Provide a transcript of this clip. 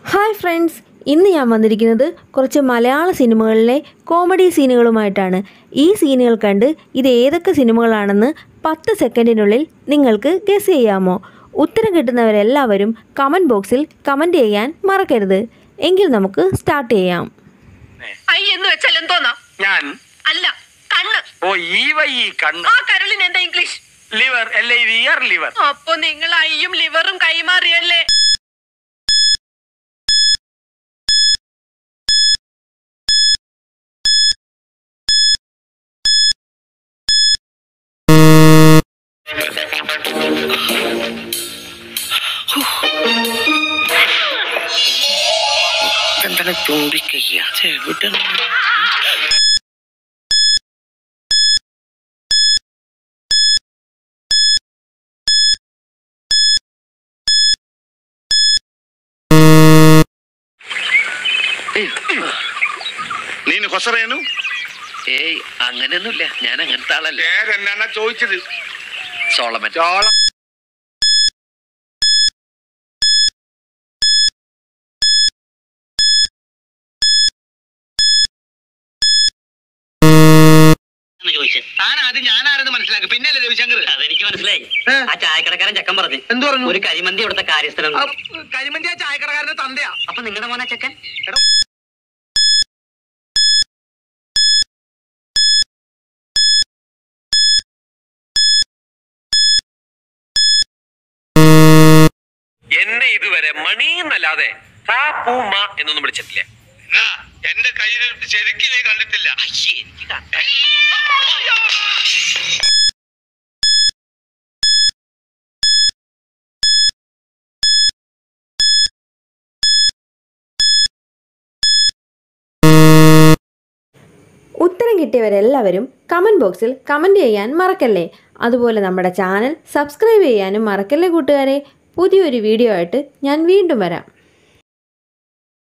hi friends ഇന്ന് ഞാൻ വന്നിരിക്കുന്നത് കുറച്ച് മലയാള സിനിമകളിലെ കോമഡി സീനുകളുമായിട്ടാണ് ഈ സീനുകൾ കണ്ട് ഇത് ഏതൊക്കെ സിനിമകളാണെന്ന് പത്ത് സെക്കൻഡിനുള്ളിൽ നിങ്ങൾക്ക് ഗസ് ചെയ്യാമോ ഉത്തരം കിട്ടുന്നവരെല്ലാവരും കമൻറ്റ് ബോക്സിൽ കമൻറ്റ് ചെയ്യാൻ മറക്കരുത് എങ്കിൽ നമുക്ക് സ്റ്റാർട്ട് ചെയ്യാം ഐ എന്ന് വെച്ചാൽ എന്തോന്നാ ഞാൻ അല്ല കണ്ണ് ഓ ഈ വൈ ഈ കണ്ണ് ആ കരളിന് എന്താ English liver L I V R liver അപ്പൊ നിങ്ങൾ ഐയും ലിവറും കൈമാറിയല്ലേ എന്താണ് തുമ്പിക്കയ്യ ചെവിട്ട ನೀನು ಹೊಸರೇನು ഏയ് അങ്ങനെയൊന്നുമില്ല ഞാൻ അങ്ങനത്തെ ആളല്ല പേരെന്നാ ചോദിച്ചത് സോളമൻ ചോള താൻ ആദ്യം ഞാനാരെന്ന് മനസ്സിലാക്കി പിന്നല്ലേ രവിശങ്കർ അതെനിക്ക് മനസ്സിലായി ആ ചായക്കടക്കാരൻ ചക്കൻ പറഞ്ഞു എന്ത് പറഞ്ഞു ഒരു കരിമന്തി ഇവിടുത്തെ കാര്യസ്ഥലം കരിമന്തി ആ ചായക്കടക്കാരന്റെ തന്തയാ അപ്പൊ നിങ്ങളുടെ മോനെ ചക്കൻ എന്നെ ഇതുവരെ മണി എന്നല്ലാതെ കാ പൂ മാ എന്നൊന്നും വിളിച്ചിട്ടില്ല എന്റെ കയ്യിൽ ശരിക്കും നീ കണ്ടിട്ടില്ല ഉത്തരം കിട്ടിയവരെല്ലാവരും കമൻറ്റ് ബോക്സിൽ കമൻറ്റ് ചെയ്യാൻ മറക്കല്ലേ അതുപോലെ നമ്മുടെ ചാനൽ സബ്സ്ക്രൈബ് ചെയ്യാനും മറക്കല്ലേ കൂട്ടുകാരെ പുതിയൊരു വീഡിയോ ആയിട്ട് ഞാൻ വീണ്ടും വരാം